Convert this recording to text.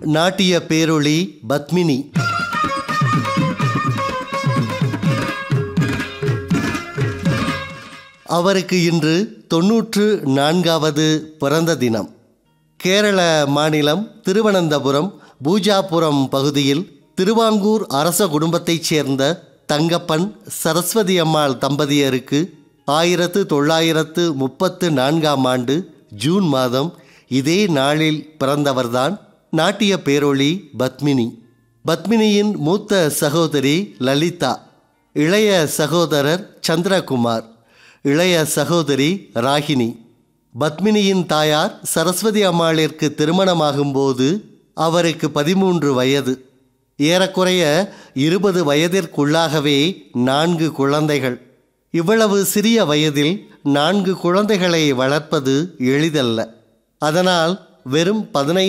நாட்டிய பேரொளி பத்மினி அவருக்கு இன்று தொன்னூற்று நான்காவது பிறந்த தினம் கேரள மாநிலம் திருவனந்தபுரம் பூஜாபுரம் பகுதியில் திருவாங்கூர் அரச குடும்பத்தைச் சேர்ந்த தங்கப்பன் சரஸ்வதி அம்மாள் தம்பதியருக்கு ஆயிரத்து தொள்ளாயிரத்து முப்பத்து நான்காம் ஆண்டு ஜூன் மாதம் இதே நாளில் பிறந்தவர்தான் நாட்டிய பேரொளி பத்மினி பத்மினியின் மூத்த சகோதரி லலிதா இளைய சகோதரர் சந்திரகுமார் இளைய சகோதரி ராகினி பத்மினியின் தாயார் சரஸ்வதி அம்மாளிற்கு திருமணமாகும்போது அவருக்கு பதிமூன்று வயது ஏறக்குறைய இருபது வயதிற்குள்ளாகவே நான்கு குழந்தைகள் இவ்வளவு சிறிய வயதில் நான்கு குழந்தைகளை வளர்ப்பது எளிதல்ல அதனால் வெறும் பதினைந்து